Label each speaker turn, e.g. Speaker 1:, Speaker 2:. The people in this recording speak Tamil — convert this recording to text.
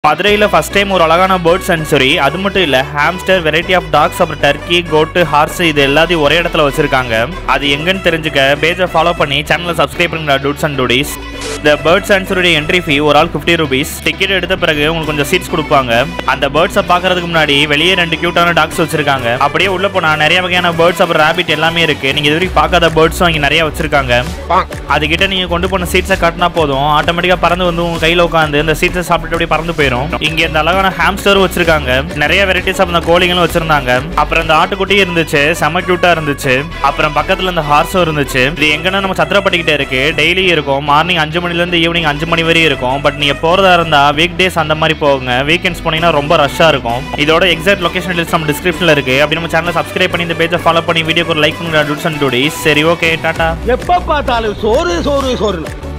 Speaker 1: மதுரையில் ஃபர்ஸ்ட் டைம் ஒரு அழகான பேர்ட் சென்சுரி அது மட்டும் இல்லை ஹாம்ஸ்டர் வெரைட்டி ஆஃப் டாக்ஸ் அப்புறம் டர்க்கி கோட்டு ஹார்ஸ் இது எல்லாத்தையும் ஒரே இடத்துல வச்சிருக்காங்க அது எங்கன்னு தெரிஞ்சுக்க பேஜை ஃபாலோ பண்ணி சேனலை சப்ஸ்கிரைப் பண்ணுங்க டூட்ஸ் அண்ட் டூடிஸ் இந்த பேர்ட் சென்சுரியோட என்ட்ரி ஃபீ ஒரு ஆள் ஃபிஃப்டி ருபீஸ் டிக்கெட் எடுத்த பிறகு உங்களுக்கு கொஞ்சம் சீட்ஸ் கொடுப்பாங்க அந்த பேர்ட்ஸை பார்க்கறதுக்கு முன்னாடி வெளியே ரெண்டு கியூட்டான டாக்ஸ் வச்சிருக்காங்க அப்படியே உள்ள போனா நிறைய வகையான பேர்ட்ஸ் அப்புறம் ரேபிட் எல்லாமே இருக்கு நீங்க இது வரைக்கும் பார்க்காத பேர்ட்ஸும் இங்க நிறைய வச்சிருக்காங்க அதுகிட்ட நீங்க கொண்டு போன சீட்ஸை காட்டினா போதும் ஆட்டோமேட்டிக்கா பறந்து வந்து உங்க கையில உட்காந்து இந்த சீட்ஸை சாப்பிட்டு அப்படியே பறந்து போயிடும் இங்க இந்த அழகான ஹாம்ஸ்டரும் வச்சிருக்காங்க நிறைய வெரைட்டிஸ் ஆஃப் இந்த கோழிகளும் வச்சிருந்தாங்க அப்புறம் இந்த ஆட்டுக்குட்டியும் இருந்துச்சு செம கியூட்டா இருந்துச்சு அப்புறம் பக்கத்துல இந்த ஹார்ஸும் இருந்துச்சு இது எங்கன்னா நம்ம சத்திரப்பட்டிக்கிட்டே இருக்கு டெய்லி இருக்கும் மார்னிங் அஞ்சு மணில இருந்து ஈவினிங் அஞ்சு மணி வரையும் இருக்கும் பட் நீங்க போறதா இருந்தா வீக் டேஸ் அந்த மாதிரி போகுங்க வீக்கெண்ட்ஸ் போனீங்கன்னா ரொம்ப ரஷ்ஷா இருக்கும் இதோட எக்ஸாக்ட் லொகேஷன் லிஸ்ட் நம்ம டிஸ்கிரிப்ஷன்ல இருக்கு அப்படி நம்ம சேனலை சப்ஸ்கிரைப் பண்ணி இந்த பேஜை ஃபாலோ பண்ணி வீடியோக்கு ஒரு லைக் பண்ணுங்க டூட்ஸ் அண்ட் டூடிஸ் சரி ஓகே டாடா
Speaker 2: எப்ப பார்த்தாலும் சோறு சோறு சோறு